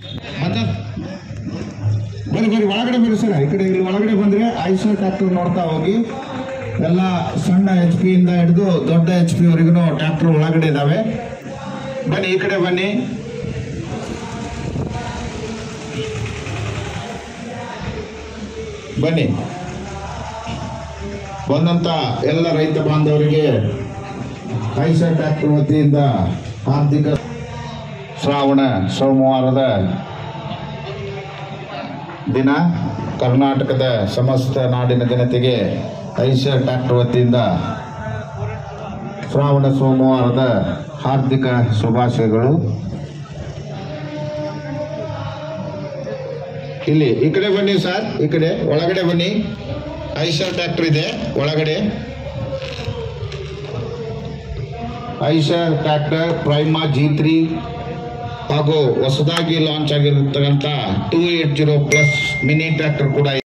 ಮತ್ತೆ ಬನ್ನಿ ಬನ್ನಿ ಒಳಗಡೆ ಬನ್ನಿ ಸರ್ ಈ ಕಡೆ ಇಲ್ಲಿ ಒಳಗಡೆ ಬಂದ್ರೆ ಐಸರ್ ಟ್ರ್ಯಾಕ್ಟರ್ ನೋಡ್ತಾ ಹೋಗಿ ಎಲ್ಲ ಸಣ್ಣ ಎಚ್ ಪಿ ಇಂದ ಹಿಡಿದು ದೊಡ್ಡ ಎಚ್ ಪಿ ವರೆಗೂ ಟ್ರ್ಯಾಕ್ಟರ್ ಒಳಗಡೆ ಇದಾವೆ ಬನ್ನಿ ಈ ಕಡೆ ಬನ್ನಿ ಬನ್ನಿ ಬಂದಂತ ಎಲ್ಲ ರೈತ ಬಾಂಧವರಿಗೆ ಐಸರ್ ಟ್ರ್ಯಾಕ್ಟರ್ ವತಿಯಿಂದ ಹಾರ್ದಿಕ ಶ್ರಾವಣ ಸೋಮವಾರದ ದಿನ ಕರ್ನಾಟಕದ ಸಮಸ್ತ ನಾಡಿನ ಜನತೆಗೆ ಐಸರ್ ಟ್ರ್ಯಾಕ್ಟರ್ ವತಿಯಿಂದ ಶ್ರಾವಣ ಸೋಮವಾರದ ಹಾರ್ದಿಕ ಶುಭಾಶಯಗಳು ಇಲ್ಲಿ ಈ ಕಡೆ ಬನ್ನಿ ಸರ್ ಈ ಕಡೆ ಒಳಗಡೆ ಬನ್ನಿ ಐಸರ್ ಟ್ರ್ಯಾಕ್ಟರ್ ಇದೆ ಒಳಗಡೆ Eicher tractor Prima G three ಹಾಗೂ ಹೊಸದಾಗಿ ಲಾಂಚ್ ಆಗಿರತಕ್ಕಂಥ two eight zero plus mini tractor ಕೂಡ